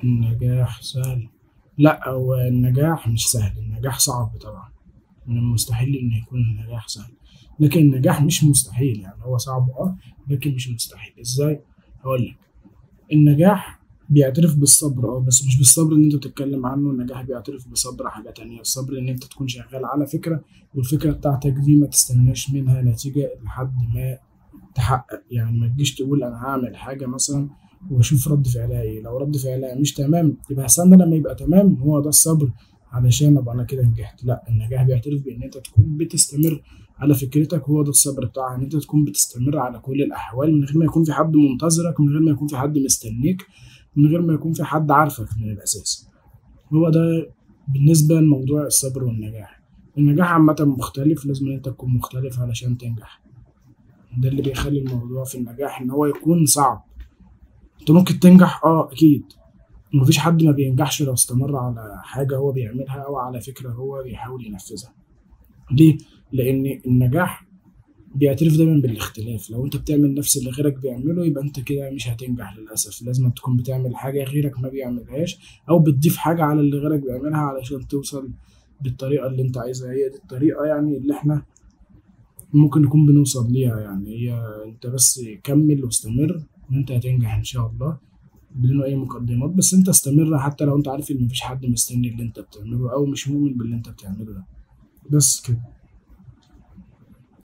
النجاح سهل لا هو النجاح مش سهل النجاح صعب طبعا من المستحيل إن يكون النجاح سهل لكن النجاح مش مستحيل يعني هو صعب اه لكن مش مستحيل ازاي هقول لك النجاح بيعترف بالصبر اه بس مش بالصبر اللي انت بتتكلم عنه النجاح بيعترف بصبر حاجة تانية الصبر ان انت تكون شغال على فكرة والفكرة بتاعتك دي ما تستناش منها نتيجة لحد ما تحقق يعني ما تجيش تقول انا هعمل حاجة مثلا واشوف رد فعلها ايه لو رد فعلها مش تمام يبقى هستنى لما يبقى تمام هو ده الصبر علشان ابقى انا كده نجحت لا النجاح بيعترف بان انت تكون بتستمر على فكرتك هو ده الصبر بتاعها ان انت تكون بتستمر على كل الاحوال من غير ما يكون في حد منتظرك من غير ما يكون في حد مستنيك من غير ما يكون في حد عارفك من الاساس هو ده بالنسبة لموضوع الصبر والنجاح النجاح عامة مختلف لازم ان انت تكون مختلف علشان تنجح ده اللي بيخلي الموضوع في النجاح ان هو يكون صعب انت ممكن تنجح اه اكيد مفيش حد ما بينجحش لو استمر على حاجة هو بيعملها أو على فكرة هو بيحاول ينفذها ليه؟ لأن النجاح بيعترف دايما بالاختلاف لو انت بتعمل نفس اللي غيرك بيعمله يبقى انت كده مش هتنجح للأسف لازم تكون بتعمل حاجة غيرك ما بيعملهاش أو بتضيف حاجة على اللي غيرك بيعملها علشان توصل بالطريقة اللي انت عايزها هي دي الطريقة يعني اللي احنا ممكن نكون بنوصل ليها يعني هي انت بس كمل واستمر وانت هتنجح ان شاء الله بدون اي مقدمات بس انت استمر حتى لو انت عارف ان مفيش حد مستني اللي انت بتعمله او مش مؤمن باللي انت بتعمله ده بس كده